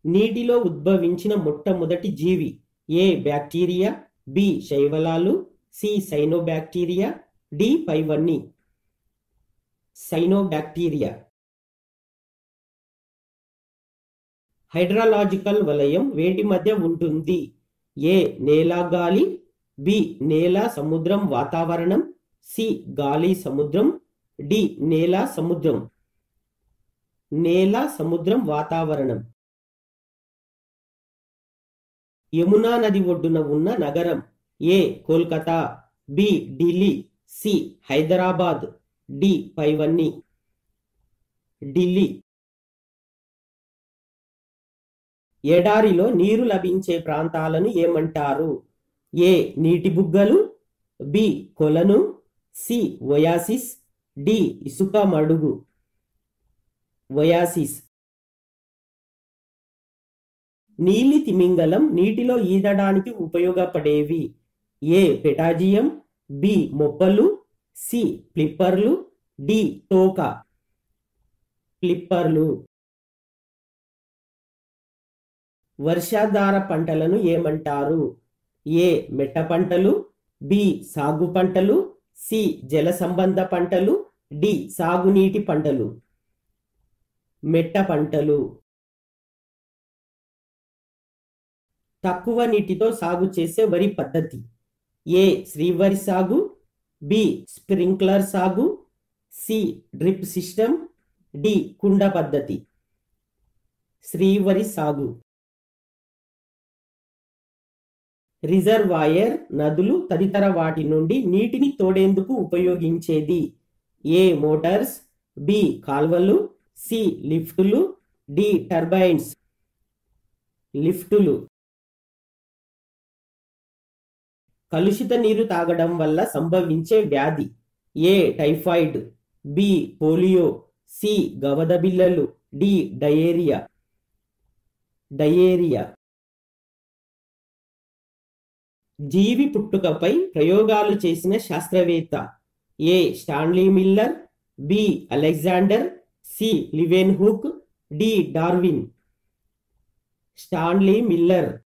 నీటిలో ఉద్భవించిన మొట్టమొదటి జీవి ఏ బ్యాక్టీరియా బి శైవలాలు సి సైనోబ్యాక్టీరియా డి పైవన్నీ సైనోబ్యాక్టీరియా హైడ్రాలాజికల్ వలయం వేటి మధ్య ఉంటుంది ఏ నేల గాలి బి నేల సముద్రం వాతావరణం సి గాలి సముద్రం డి నేల సముద్రం నేల సముద్రం వాతావరణం యమునా నది ఒడ్డున ఉన్న నగరం A Kolkata B Delhi C Hyderabad D పైవన్నీ ఢిల్లీ ఎడారిలో నీరు లభించే ప్రాంతాలను ఏమంటారు ఏ నీటి బుగ్గలు బి కొలను సి ఒయాసిస్ డి ఇసుక మడుగు ఒయాసిస్ నీలి తిమింగలం నీటిలో ఈదడానికి ఉపయోగపడేవి ఏ పెటాజియం బి మొప్పలు సి ఫ్లిప్పర్లు డి తోక ఫ్లిప్పర్లు వర్షాధార పంటలను ఏమంటారు ఏ మెట్ట పంటలు బి సాగు పంటలు సి జల సంబంధ పంటలు డి సాగునీటి పంటలు మెట్ట పంటలు తక్కువ నీటితో సాగు చేసే వరి పద్ధతి ఏ శ్రీవరి సాగు బి స్ప్రింక్లర్ సాగు సి డ్రిప్ సిస్టమ్ డి కుండ పద్ధతి శ్రీవరి సాగు రిజర్వాయర్ నదులు తదితర వాటి నుండి నీటిని తోడేందుకు ఉపయోగించేది ఏ మోటార్స్ బి కాల్వలు సి లిఫ్టులు డి టర్బైన్స్ లిఫ్టులు కలుషిత నీరు తాగడం వల్ల సంభవించే వ్యాధి A typhoid B polio C గవద బిల్లలు డి డయేరియా డయేరియా జీవి పుట్టుకపై ప్రయోగాలు చేసిన శాస్త్రవేత్త A Stanley Miller B Alexander C Leeuwenhoek D Darwin Stanley Miller